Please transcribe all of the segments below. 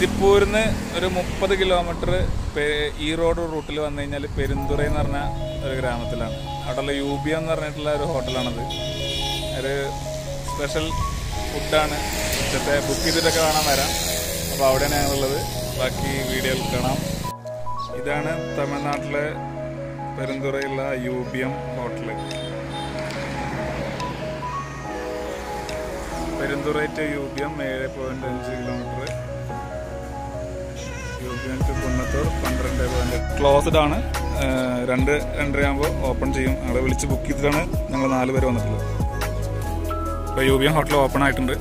തിരുപ്പൂരിന്ന് ഒരു മുപ്പത് കിലോമീറ്റർ ഈ റോഡ് റൂട്ടിൽ വന്നു കഴിഞ്ഞാൽ പെരുന്തുറ എന്ന് പറഞ്ഞ ഒരു ഗ്രാമത്തിലാണ് അവിടെയുള്ള യൂബിയം എന്ന് പറഞ്ഞിട്ടുള്ള ഒരു ഹോട്ടലാണത് ഒരു സ്പെഷ്യൽ ഫുഡാണ് ഉച്ചത്തെ ബുക്ക് ചെയ്തിട്ടൊക്കെ കാണാൻ വരാം അപ്പോൾ അവിടെയാണ് ഞങ്ങളുള്ളത് ബാക്കി വീഡിയോയിൽ കാണാം ഇതാണ് തമിഴ്നാട്ടിലെ പെരുന്തുറയുള്ള യൂബിയം ഹോട്ടൽ പെരുന്തുറ ടു യൂബിയം ഏഴ് പോയിന്റ് അഞ്ച് കിലോമീറ്റർ യൂബിയം ടു കുന്നത്തൂർ പന്ത്രണ്ട് പോയിന്റ് ക്ലോസ്ഡ് ആണ് ഏഹ് രണ്ട് രണ്ടര ആകുമ്പോൾ ഓപ്പൺ ചെയ്യും ഞങ്ങളെ വിളിച്ച് ബുക്ക് ചെയ്തിട്ടാണ് ഞങ്ങൾ നാല് പേര് വന്നിട്ടുള്ളത് ഇപ്പോൾ യൂബിയം ഹോട്ടൽ ഓപ്പൺ ആയിട്ടുണ്ട്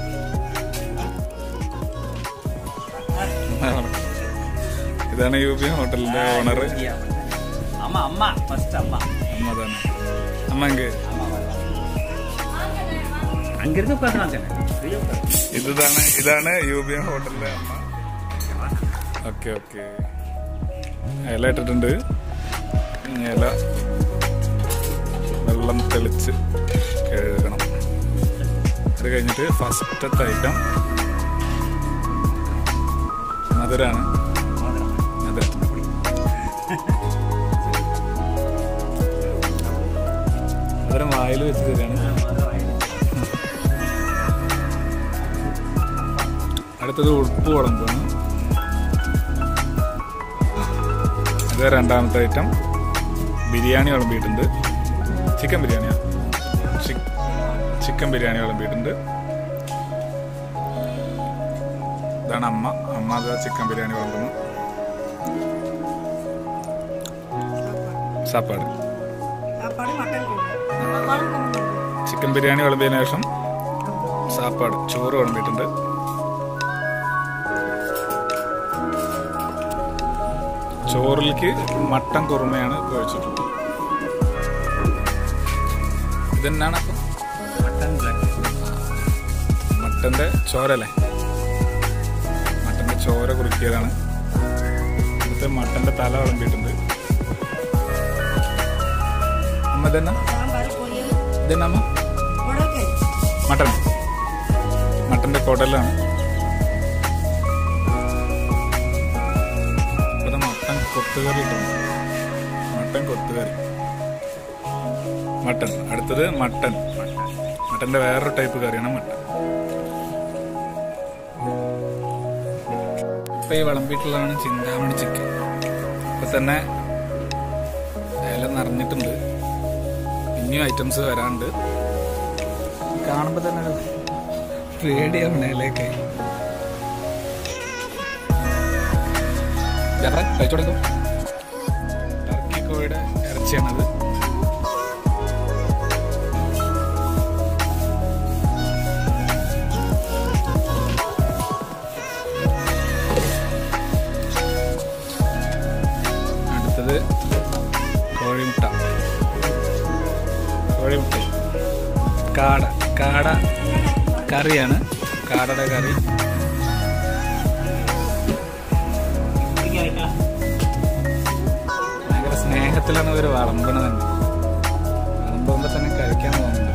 ഇതാണ് യൂബിയം ഹോട്ടലിന്റെ ഓണർ அம்மா அம்மா ஃபர்ஸ்ட் அம்மா അമ്മ തന്നെ അമ്മ എങ്ക് அங்கிருந்து உட்காந்துலாம் ഇതാണ് ഇതാണ് യൂബിയം ഹോട്ടലിലെ അമ്മ ഓക്കെ ഓക്കെ ഇല ഇട്ടിട്ടുണ്ട് ഇനി ഇല വെള്ളം തെളിച്ച് കഴുകണം അത് കഴിഞ്ഞിട്ട് ഫസ്റ്റത്തെ ഐറ്റം മധുരാണ് അതെ മധുരം വായിൽ വെച്ച് തരാണ് അടുത്തത് ഉടുപ്പ് വിളമ്പാണ് ഇത് രണ്ടാമത്തെ ഐറ്റം ബിരിയാണി വിളമ്പിയിട്ടുണ്ട് ചിക്കൻ ബിരിയാണിയാണ് ചിക്കൻ ബിരിയാണി വിളമ്പിയിട്ടുണ്ട് ഇതാണ് അമ്മ അമ്മ അത് ചിക്കൻ ബിരിയാണി വിളമ്പുന്നു സാപ്പാട് சாப்பாடு மட்டன் குழம்பு குழம்பு ചിക്കൻ ബിരിയാണി വിളമ്പിയതിനു ശേഷം സാപ്പാട് ചോറ് വിളമ്പിയിട്ടുണ്ട് ചോറിലേക്ക് മട്ടൻ കുറുമയാണ് കുഴച്ചിട്ടുള്ളത് ഇതെന്നാണ് അപ്പം மட்டன் பிளட் മട്ടന്റെ ചോരല്ലേ മട്ടന്റെ ചോര കുറുക്കിയതാണ് എന്നിട്ട് മട്ടന്റെ തല വിളമ്പിയിട്ടുണ്ട് അമ്മ ഇതെന്നാ சாம்பார் பொரியல் ഇതെന്നാ അമ്മ உடற்கறி മട്ടൻ മട്ടന്റെ കുടലാണ് ഇവിടെ മട്ടൻ കൊത്തുകറി ഇട്ടുണ്ട് മട്ടൻ കൊത്തുകറി മട്ടൻ അടുത്തത് മട്ടൻ മട്ടന്റെ വേറൊരു ടൈപ്പ് കറിയാണ് മട്ടൻ ഇപ്പൊ ഈ വിളമ്പിയിട്ടുള്ളതാണ് ചിന്താമണി ചിക്കൻ ഇപ്പൊ തന്നെ ഇല നിറഞ്ഞിട്ടുണ്ട് ഇനിയും ഐറ്റംസ് വരാണ്ട് കാണുമ്പോ തന്നെ ഒരു പേടിയാവണ ഇലയൊക്കെ ജാഫറെ കഴിച്ചോടിക്കോ ടർക്കി കോഴിയുടെ ഇറച്ചിയാണത് അടുത്തത് കോഴിമുട്ട കോഴിമുട്ട കാട കാട കറിയാണ് കാടയുടെ കറി ഭയങ്കര സ്നേഹത്തിലാണ് ഇവർ വളമ്പണത് തന്നെ വളമ്പുമ്പോ തന്നെ കഴിക്കാൻ തോന്നുന്നുണ്ട്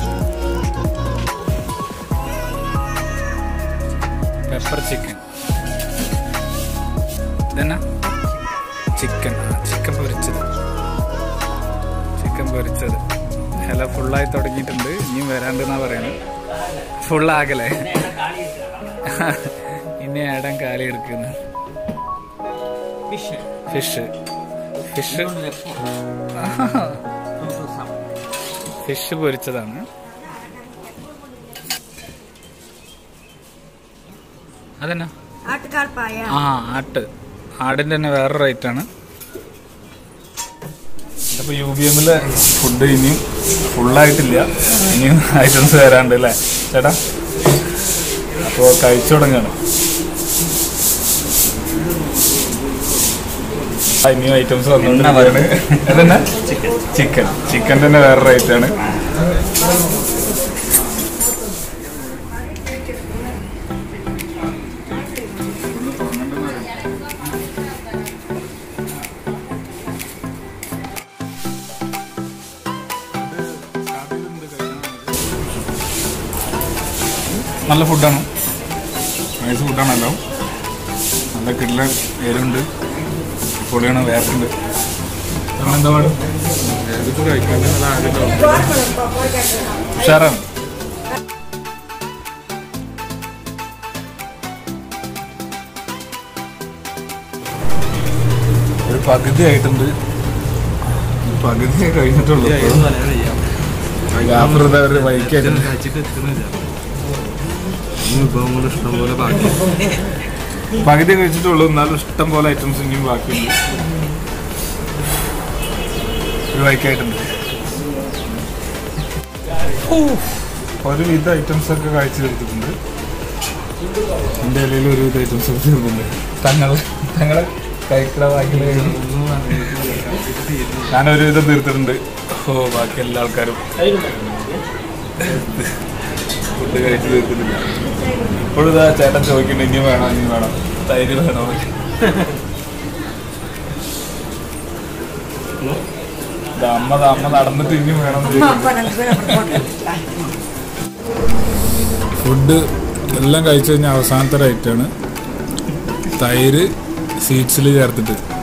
പെപ്പർ ചിക്കൻ ഇതെന്നാ ചിക്കൻ ചിക്കൻ പൊരിച്ചത് ചിക്കൻ പൊരിച്ചത് ഇല ഫുള്ളായി തുടങ്ങിയിട്ടുണ്ട് ഇനിയും വരാണ്ടെന്നാ പറയുന്നത് ഫുള്ളാകലേ ഇനി ഏടം കാലി എടുക്കുന്നു ஃபிஷ் ഫിഷ് ഫിഷ് ഫിഷ് പൊരിച്ചതാണ് അതെന്നാ ஆட்டுக்கால் பாயா ആ ആട്ട് ആടിന്റെ തന്നെ വേറെ റേറ്റ് ആണ് അപ്പൊ യു ബി എമ്മിലെ ഫുഡ് ഇനിയും ഫുള്ളായിട്ടില്ല ഇനിയും ഐറ്റംസ് വരാണ്ട് അല്ലേ ചേട്ടാ അപ്പോ കഴിച്ചു തുടങ്ങാണ് ആ, ഇനിയും ഐറ്റംസ് വന്നുകൊണ്ടിരിക്കുകയാണ് അതന്നെ ചിക്കൻ ചിക്കൻ തന്നെ വേറെ റേറ്റ് ആണ് നല്ല ഫുഡാണ് നൈസ് ഫുഡാണല്ലോ നല്ല കിടലൻ എരുണ്ട് പൊളിയാണ് വേർക്കുണ്ട് എന്താ പാട് ഉഷാറാണ് ഒരു പകുതി ആയിട്ടുണ്ട് ഒരു പകുതി കഴിഞ്ഞിട്ടുള്ളൂ ഗാഫർ ഒരു വൈക്കായിട്ടുണ്ട് വിഭവങ്ങൾ ഇഷ്ടംപോലെ ബാക്കി പകുതി കഴിച്ചിട്ടുള്ളൂ എന്നാലും ഇഷ്ടം പോലെ ഐറ്റംസ് ഇനിയും ബാക്കിയുണ്ട് ഒരു വൈക്കായിട്ടുണ്ട് ഒരുവിധ ഐറ്റംസ് ഒക്കെ കഴിച്ചു തീർത്തിട്ടുണ്ട് എൻ്റെ ഇലയിൽ ഒരുവിധ ഐറ്റംസ് ഒക്കെ തീർന്നുണ്ട് തങ്ങൾ തങ്ങളെ കഴിക്കണ ബാക്കിയുള്ള ഞാൻ ഒരുവിധം തീർത്തിട്ടുണ്ട് ഓ ബാക്കി എല്ലാ ആൾക്കാരും ഫുഡ് കഴിച്ച് തീർത്തിട്ടില്ല ഇപ്പോഴും ഇതാ ചേട്ടൻ ചോദിക്കുന്നുണ്ട് ഇനി വേണം ഇനി വേണം തൈര് വേണോ ഇത് അമ്മ ദാ അമ്മ നടന്നിട്ട് ഇനി വേണം എന്ന് ചോദിക്കുന്നുണ്ട്. ഫുഡ് എല്ലാം കഴിച്ചു കഴിഞ്ഞാൽ അവസാനത്തെ ഒരു ഐറ്റമാണ് തൈര് സീഡ്സിൽ ചേർത്തിട്ട്